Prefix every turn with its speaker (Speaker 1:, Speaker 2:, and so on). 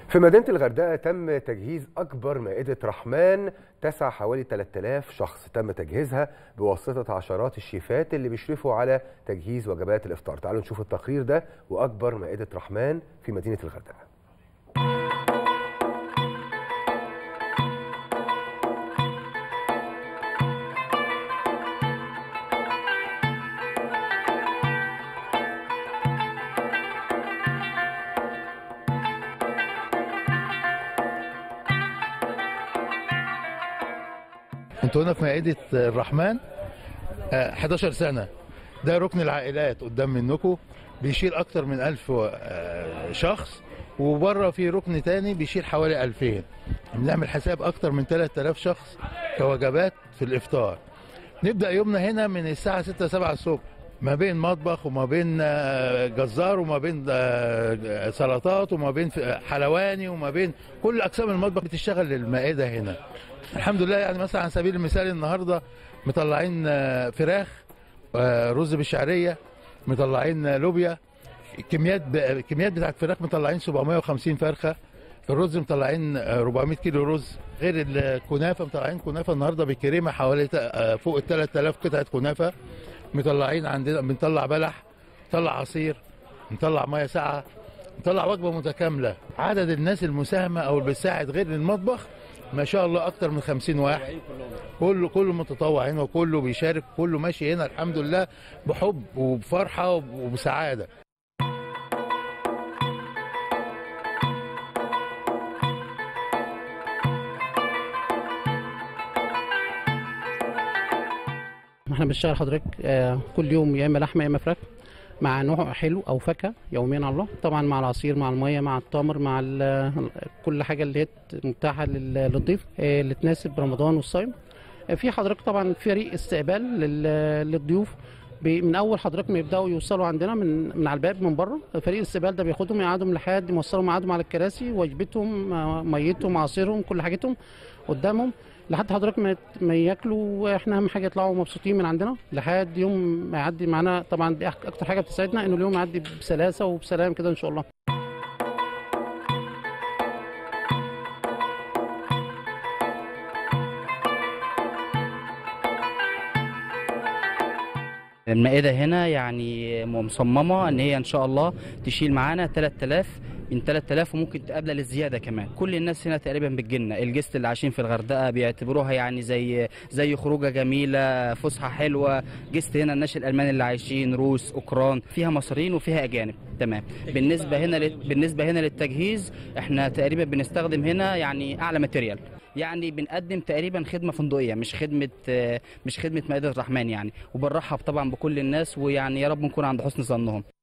Speaker 1: في مدينة الغردقة تم تجهيز أكبر مائدة رحمن تسع حوالي 3000 شخص تم تجهيزها بواسطة عشرات الشيفات اللي بيشرفوا على تجهيز وجبات الإفطار تعالوا نشوف التقرير ده وأكبر مائدة رحمن في مدينة الغردقة
Speaker 2: انتوا هنا في مائدة الرحمن آه، 11 سنة ده ركن العائلات قدام منكم بيشيل أكتر من 1000 آه، شخص وبره في ركن تاني بيشيل حوالي 2000 بنعمل حساب أكتر من 3000 شخص كوجبات في الإفطار نبدأ يومنا هنا من الساعة 6 7 الصبح ما بين مطبخ وما بين آه، جزار وما بين آه، سلطات وما بين حلواني وما بين كل أقسام المطبخ بتشتغل للمائدة هنا الحمد لله يعني مثلا على سبيل المثال النهارده مطلعين آه، فراخ آه، رز بالشعريه مطلعين آه، لوبيا الكميات ب... الكميات بتاعت الفراخ مطلعين 750 فرخه الرز مطلعين آه، 400 كيلو رز غير الكنافه مطلعين كنافه النهارده بالكريمه حوالي تا- آه، فوق ال 3000 قطعه كنافه مطلعين عندنا بنطلع بلح نطلع عصير نطلع ميه ساقعه نطلع وجبه متكامله عدد الناس المساهمه او اللي بتساعد غير المطبخ ما شاء الله اكتر من 50 واحد كله كله متطوع هنا وكله بيشارك كله ماشي هنا الحمد لله بحب وبفرحه وبسعاده
Speaker 3: احنا بنشتغل حضرتك آه، كل يوم يا اما لحمه يا اما فراخ مع نوع حلو او فاكهه يوميا على الله طبعا مع العصير مع الميه مع التمر مع ال- كل حاجه اللي هي متاحه لل- للضيف آه، اللي تناسب رمضان والصيام آه، في حضرتك طبعا فريق استقبال لل- للضيوف بي- من اول حضرتك ما يبداوا يوصلوا عندنا من من على الباب من بره فريق الاستقبال ده بياخدهم يقعدهم لحد يوصلهم يقعدهم على الكراسي وجبتهم آه، ميتهم عصيرهم كل حاجتهم قدامهم لحد حضرتك ما يت- ما ياكلوا واحنا اهم حاجه يطلعوا مبسوطين من عندنا لحد يوم ما يعدي معانا طبعا دي أك- اكتر حاجه بتساعدنا انه اليوم يعدي بسلاسه وبسلام كده ان شاء الله
Speaker 4: المائدة هنا يعني مصممة ان هي ان شاء الله تشيل معانا 3000 من 3000 وممكن تقابل للزيادة كمان كل الناس هنا تقريبا بتجيلنا الجست اللي عايشين في الغردقة بيعتبروها يعني زي زي خروجة جميلة فسحة حلوة جست هنا الناس الألمان اللي عايشين روس أوكران فيها مصريين وفيها أجانب تمام بالنسبة هنا لل- بالنسبة هنا للتجهيز احنا تقريبا بنستخدم هنا يعني أعلى ماتيريال يعني بنقدم تقريبا خدمه فندقيه مش خدمه آه، مش خدمه مائده الرحمن يعني وبنرحب طبعا بكل الناس ويعني يا رب نكون عند حسن ظنهم